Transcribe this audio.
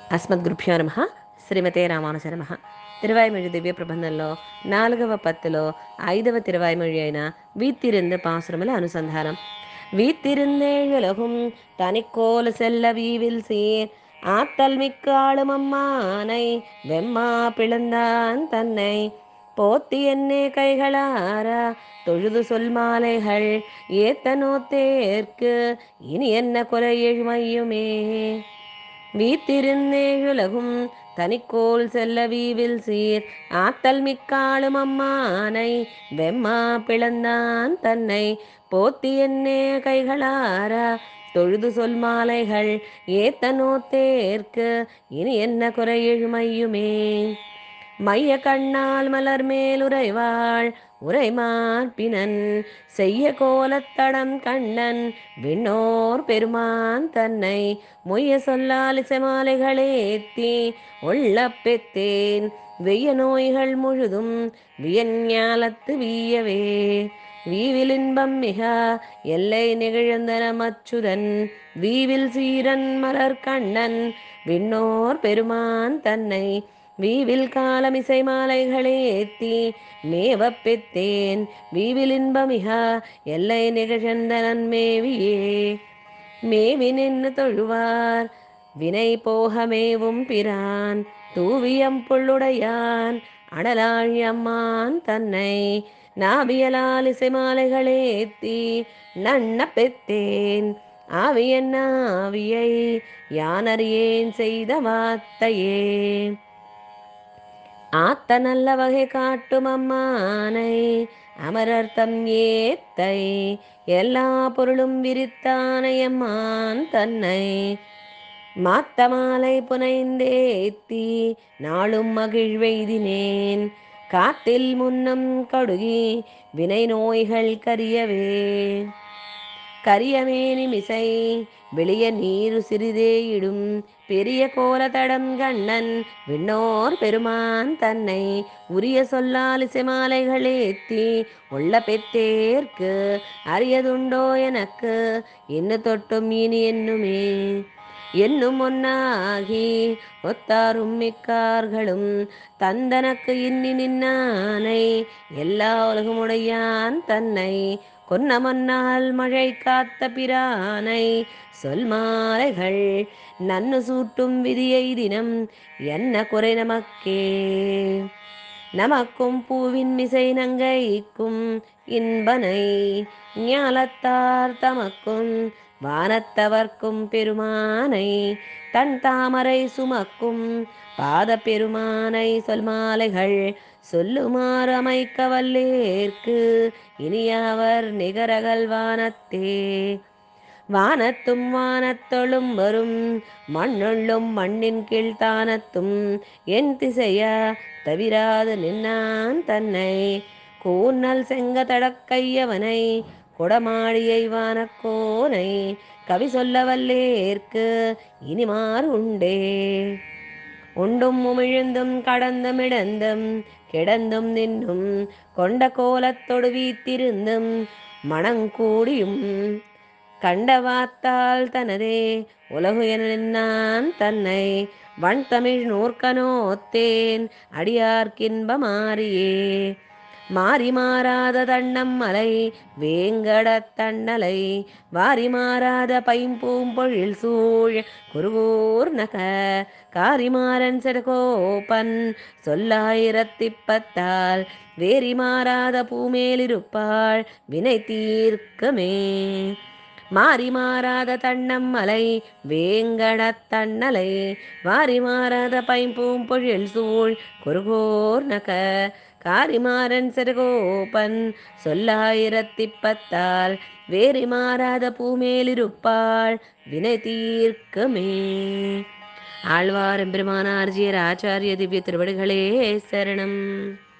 అస్మద్గురుభ్యో నమ శ్రీమతే రామానుజ నమ తిరువాయిమొഴി దివ్య ప్రబంధంలో నాలుగవ పత్తులో ఐదవ తిరువాయిమొഴി అయిన వీత్తిరింద పాసురముల అనుసంధానం வீத்திருந்தேழுலகும் தனிக்கோல செல்ல வீவில் சீர் ஆத்தல் மிக்க ஆளுமம்மானை வெம்மா பிளந்தான் தன்னை போத்தி என்னே கைகளாரா தொழுது சொல் மாலைகள் ஏத்தனோ தேர்க்கு இனி என்ன குறை எழுமையுமே வீத்திருந்தேழுலகும் தனிக்கோல் செல்ல வீவில் சீர் ஆத்தல் மிக்காளும் அம்மானை வெம்மா பிளந்தான் தன்னை போத்தி என்னே கைகளாரா தொழுது சொல் மாலைகள் ஏத்தனோ தேர்க்கு இனி என்ன குறை எழுமையுமே மைய கண்ணால் மலர் மேலுரைவாள் உரைமார்பினன் செய்ய கோலத்தடம் கண்ணன் விண்ணோர் பெருமான் தன்னை மொய்ய சொல்லால் இசைமாலைகளேத்தி ஒள்ள பெத்தேன் வெய்ய நோய்கள் முழுதும் வியஞ்ஞாலத்து வீயவே வீவிலின்பம் மிக எல்லை நிகழ்ந்தன மச்சுதன் வீவில் சீரன் மலர் கண்ணன் விண்ணோர் பெருமான் தன்னை வீவில் காலமிசை மாலைகளேத்தி மேவப் பெத்தேன் வீவில் இன்பமிக எல்லை நிகழ்ந்தனன் மேவியே மேவி நின்று தொழுவார் வினை போகமேவும் பிரான் தூவியம் புள்ளுடையான் அடலாழி அம்மான் தன்னை நாவியலால் இசை மாலைகளேத்தி நன்ன பெத்தேன் ஆவியன் ஆவியை யானறியேன் செய்த வார்த்தையே ஆத்த நல்ல வகை காட்டும் அம்மானை அமரர்த்தம் ஏத்தை எல்லா பொருளும் விரித்தானையம்மான் தன்னை மாத்த மாலை புனைந்தேத்தி நாளும் மகிழ்வெய்தினேன் காத்தில் முன்னம் கடுகி வினை நோய்கள் கரியவே கரியமேனி மிசை வெளிய நீரு சிறிதே இடும் பெரிய கோலத்தடம் கண்ணன் விண்ணோர் பெருமான் தன்னை உரிய சொல்லால் இசைமாலைகளேத்தி உள்ள பெத்தேர்க்கு அரியதுண்டோ எனக்கு என்ன தொட்டும் இனி என்னுமே என்னும் ஒன்னாகி ஒத்தாரும் மிக்கார்களும் தந்தனக்கு இன்னி நின்னானை எல்லா உலகமுடையான் தன்னை கொன்ன மன்னால் மழை காத்த பிரானை சொல் மாலைகள் நன்னு சூட்டும் விதியை தினம் என்ன குறை நமக்கே நமக்கும் பூவின் மிசை நங்கைக்கும் இன்பனை ஞாலத்தார் தமக்கும் வானத்தவர்க்கும் பெருமானை தன் தாமரை சுமக்கும் பாத பெருமானை சொல் மாலைகள் சொல்லுமாறு அமைக்க வல்லேற்கு இனியவர் நிகரகல் வானத்தே வானத்தும் வானத்தொழும் வரும் மண்ணுள்ளும் மண்ணின் கீழ் தானத்தும் என் திசைய தவிராது நின்னான் தன்னை கூன்னல் செங்க தடக்கையவனை குடமாடியை வானக்கோனை கவி சொல்ல வல்லேற்கு இனிமாறு உண்டே உண்டும் உமிழ்ந்தும் கடந்தும் இடந்தும் கிடந்தும் நின்றும் கொண்ட கோலத்தொடு வீத்திருந்தும் மணங்கூடியும் கண்டவாத்தால் தனதே உலகு என நின்னான் தன்னை வன் தமிழ் நூற்கனோத்தேன் அடியார்க்கின்பமாரியே மாறி மாறாத தண்ணம் மலை வேங்கடத் தண்ணலை வாரி மாறாத பைம்பூம்பொழில் சூழ் குருகூர் நக காரிமாறன் செடகோப்பன் சொல்லாயிரத்திப்பத்தால் வேரி மாறாத பூமேலிருப்பாள் வினை தீர்க்கமே மாறி மாறாத தண்ணம் மலை வேங்கடத் தண்ணலை வாரி மாறாத பைம்பூம்பொழில் சூழ் குருகோர் நக காரிமாறன் செருகோப்பன் சொல்லாயிரத்திப்பத்தால் வேறி மாறாத பூமேலிருப்பாள் வினை தீர்க்கமே ஆழ்வார் எம்பெருமானார்ஜியர் ஆச்சாரிய திவ்ய திருவடிகளே சரணம்